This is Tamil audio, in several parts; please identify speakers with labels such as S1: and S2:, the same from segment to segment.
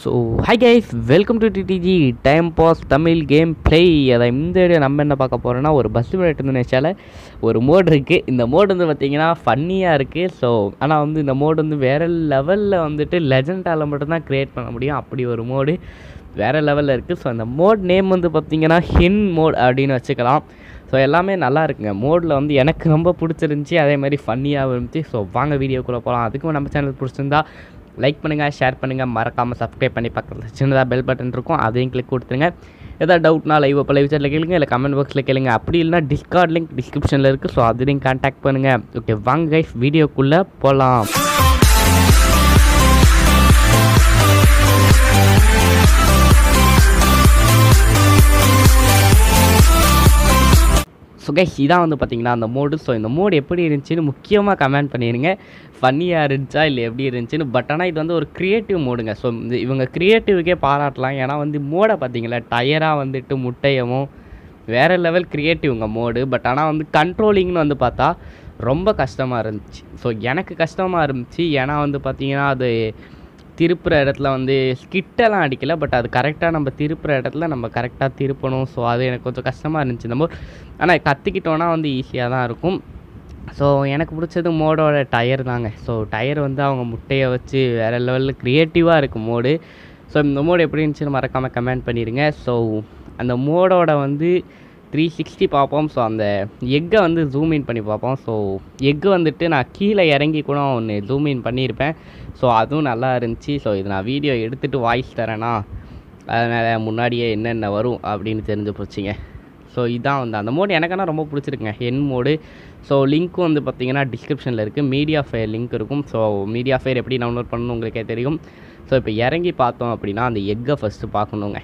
S1: so hi guys welcome to TTG time pass Tamil game play அதை இந்த வீடியோ நம்ம என்ன பார்க்க போகிறோன்னா ஒரு பஸ் விளையாட்டு நினைச்சால ஒரு மோட் இருக்குது இந்த மோட் வந்து பார்த்திங்கன்னா ஃபன்னியாக இருக்குது ஸோ ஆனால் வந்து இந்த மோட் வந்து வேறு லெவலில் வந்துட்டு லெஜெண்டால் மட்டும்தான் க்ரியேட் பண்ண முடியும் அப்படி ஒரு மோடு வேறு லெவலில் இருக்குது ஸோ அந்த மோட் நேம் வந்து பார்த்திங்கன்னா ஹின் மோட் அப்படின்னு வச்சுக்கலாம் ஸோ எல்லாமே நல்லா இருக்குங்க மோடில் வந்து எனக்கு ரொம்ப பிடிச்சிருந்துச்சி அதே மாதிரி ஃபன்னியாக இருந்துச்சு ஸோ வாங்க வீடியோக்குள்ளே போகலாம் அதுக்கும் நம்ம சேனல் பிடிச்சிருந்தா லைக் பண்ணுங்கள் ஷேர் பண்ணுங்கள் மறக்காமல் சப்ஸ்கிரைப் பண்ணி பக்கத்தில் சின்னதாக பெல் பட்டன் இருக்கும் அதையும் கிளிக் கொடுத்துருங்க எதாவது டவுட்னா லைவ் அப்போ லைவ் சேட்டில் கேளுங்க இல்லை கமெண்ட் பாக்ஸில் கேளுங்க அப்படி இல்லைனா டிஸ்கார்ட் லிங்க் டிஸ்கிரிப்ஷனில் இருக்குது ஸோ அதுலேயும் கான்டாக்ட் பண்ணுங்கள் ஓகே வாங்க கைஸ் வீடியோக்குள்ளே போகலாம் ஸோ கைஸ் இதான் வந்து பார்த்தீங்கன்னா அந்த மோடு ஸோ இந்த மோடு எப்படி இருந்துச்சுன்னு முக்கியமாக கமெண்ட் பண்ணிடுங்க ஃபன்னியாக இருந்துச்சா இல்லை எப்படி இருந்துச்சுன்னு பட் ஆனால் இது வந்து ஒரு க்ரியேட்டிவ் மோடுங்க ஸோ இந்த இவங்க க்ரியேட்டிவுக்கே பாராட்டலாம் ஏன்னா வந்து மோடை பார்த்தீங்களா டயராக வந்துட்டு முட்டையவும் வேறு லெவல் க்ரியேட்டிவ்ங்க மோடு பட் ஆனால் வந்து கண்ட்ரோலிங்னு வந்து பார்த்தா ரொம்ப கஷ்டமாக இருந்துச்சு ஸோ எனக்கு கஷ்டமாக இருந்துச்சு ஏன்னா வந்து பார்த்தீங்கன்னா அது திருப்புற இடத்துல வந்து ஸ்கிட்டெல்லாம் அடிக்கலை பட் அது கரெக்டாக நம்ம திருப்புற இடத்துல நம்ம கரெக்டாக திருப்பணும் ஸோ அது எனக்கு கொஞ்சம் கஷ்டமாக இருந்துச்சு இந்த மோட் ஆனால் கற்றுக்கிட்டோன்னா வந்து ஈஸியாக தான் இருக்கும் ஸோ எனக்கு பிடிச்சது மோடோட டயர் தாங்க ஸோ டயர் வந்து அவங்க முட்டையை வச்சு வேறு லெவலில் க்ரியேட்டிவாக இருக்கும் மோடு ஸோ இந்த மோடு எப்படி இருந்துச்சுன்னு மறக்காமல் கமெண்ட் பண்ணிடுங்க ஸோ அந்த மோடோட வந்து த்ரீ சிக்ஸ்டி பார்ப்போம் ஸோ அந்த எக்கை வந்து ஜூம் இன் பண்ணி பார்ப்போம் ஸோ எக்கு வந்துட்டு நான் கீழே இறங்கி கூட ஒன்று ஜூம் இன் பண்ணியிருப்பேன் ஸோ அதுவும் நல்லா இருந்துச்சு ஸோ இது நான் வீடியோ எடுத்துகிட்டு வாய்ஸ் தரேன்னா அதனால் முன்னாடியே என்னென்ன வரும் அப்படின்னு தெரிஞ்சு போச்சுங்க ஸோ இதான் வந்து அந்த மோடு எனக்கான ரொம்ப பிடிச்சிருக்குங்க என் மோடு ஸோ லிங்க்கும் வந்து பார்த்தீங்கன்னா டிஸ்கிரிப்ஷனில் இருக்குது மீடியா ஃபயர் லிங்க் இருக்கும் ஸோ மீடியா ஃபயர் எப்படி டவுன்லோட் பண்ணணும் உங்களுக்கே தெரியும் ஸோ இப்போ இறங்கி பார்த்தோம் அப்படின்னா அந்த எக்கை ஃபஸ்ட்டு பார்க்கணுங்க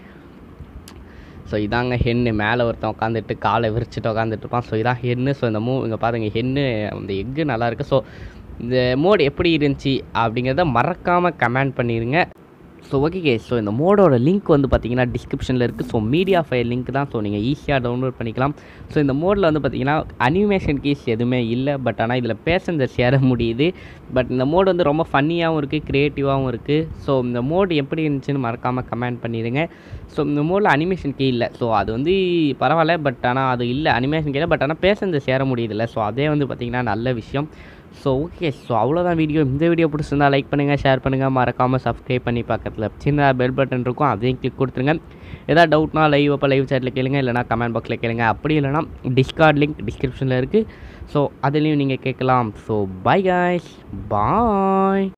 S1: ஸோ இதாங்க ஹென்னு மேலே ஒருத்தன் உட்காந்துட்டு காலை விரிச்சிட்டு உட்காந்துட்டு இருப்பான் ஸோ இதான் ஹென்னு ஸோ இந்த மூ இங்கே பாருங்க ஹென்னு அந்த எக்கு நல்லா இருக்குது ஸோ இந்த மோட் எப்படி இருந்துச்சு அப்படிங்கிறத மறக்காமல் கமெண்ட் பண்ணிடுங்க ஸோ ஓகே கே ஸோ இந்த மோடோட லிங்க் வந்து பார்த்தீங்கன்னா டிஸ்கிரிப்ஷனில் இருக்குது ஸோ மீடியா ஃபைல் லிங்க் தான் ஸோ நீங்கள் ஈஸியாக டவுன்லோட் பண்ணிக்கலாம் ஸோ இந்த மோடில் வந்து பார்த்தீங்கன்னா அனிமேஷன் கீஸ் எதுவுமே இல்லை பட் ஆனால் இதில் பேசஞ்சர் சேர முடியுது பட் இந்த மோடு வந்து ரொம்ப ஃபன்னியாகவும் இருக்குது க்ரியேட்டிவாகவும் இருக்குது ஸோ இந்த மோடு எப்படி இருந்துச்சுன்னு மறக்காமல் கமெண்ட் பண்ணிடுங்க ஸோ இந்த மோடில் அனிமேஷன் கீ இல்லை ஸோ அது வந்து பரவாயில்ல பட் ஆனால் அது இல்லை அனிமேஷன் கீழே பட் ஆனால் பேசஞ்சர் சேர முடியுதில்ல ஸோ அதே வந்து பார்த்திங்கன்னா நல்ல விஷயம் ஸோ ஓகே ஸோ அவ்வளோதான் வீடியோ இந்த வீடியோ பிடிச்சிருந்தா லைக் பண்ணுங்கள் ஷேர் பண்ணுங்கள் மறக்காமல் சப்ஸ்கிரைப் பண்ணி பக்கத்தில் சின்ன பெல் பட்டன் இருக்கும் அதையும் கிளிக் கொடுத்துருங்க ஏதாவது டவுட்னா லைவ் அப்போ லைவ் சேட்டில் கேளுங்க இல்லைனா கமெண்ட் பாக்ஸில் கேளுங்க அப்படி இல்லைனா டிஸ்கார்ட் லிங்க் டிஸ்கிரிப்ஷனில் இருக்குது ஸோ அதுலேயும் நீங்கள் கேட்கலாம் ஸோ பை காய்ஸ் பாய்